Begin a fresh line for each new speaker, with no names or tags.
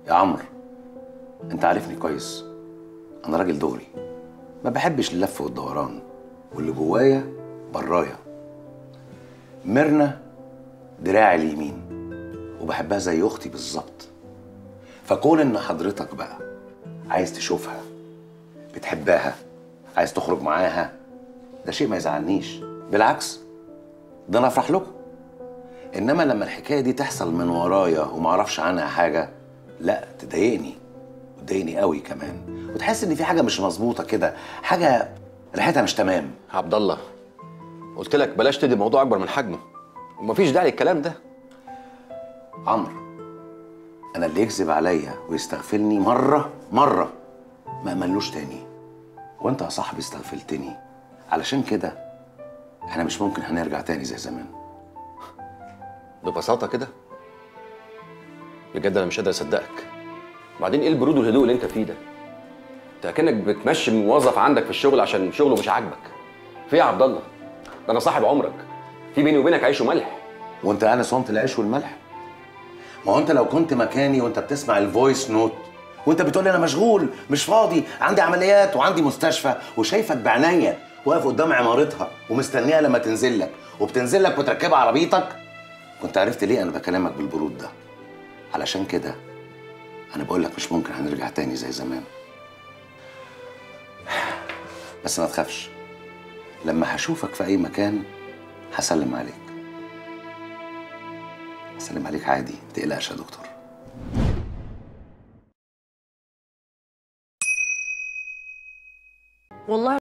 يا عمرو انت عارفني كويس انا راجل دغري ما بحبش اللف والدوران واللي جوايا برايا ميرنا دراعي اليمين وبحبها زي اختي بالظبط فكون ان حضرتك بقى عايز تشوفها بتحبها عايز تخرج معاها ده شيء ما يزعلنيش بالعكس ده انا افرح لكم انما لما الحكايه دي تحصل من ورايا وما اعرفش عنها حاجه لا تضايقني وتضايقني قوي كمان وتحس ان في حاجه مش مظبوطه كده حاجه ريحتها مش تمام
عبد الله قلت لك بلاش تدي الموضوع اكبر من حجمه ومفيش داعي للكلام ده
عمرو انا اللي يكذب عليا ويستغفلني مره مره ما املوش تاني وانت يا صاحبي استغفلتني علشان كده احنا مش ممكن هنرجع تاني زي زمان
ببساطه كده بجد انا مش قادر اصدقك وبعدين ايه البرود والهدوء اللي انت فيه ده انت كانك بتمشي موظف عندك في الشغل عشان شغله مش عاجبك في إيه يا عبد الله ده انا صاحب عمرك في بيني وبينك عيش وملح
وانت انا صنت العيش والملح ما هو انت لو كنت مكاني وانت بتسمع الفويس نوت وانت بتقول لي انا مشغول مش فاضي عندي عمليات وعندي مستشفى وشايفك بعينيا واقف قدام عمارتها ومستنيها لما تنزل لك وبتنزل لك وتركبها عربيتك كنت عرفت ليه انا بكلمك بالبرود ده علشان كده انا بقول لك مش ممكن هنرجع تاني زي زمان بس ما تخافش لما هشوفك في اي مكان هسلم عليك هسلم عليك عادي ما تقلقش يا دكتور
والله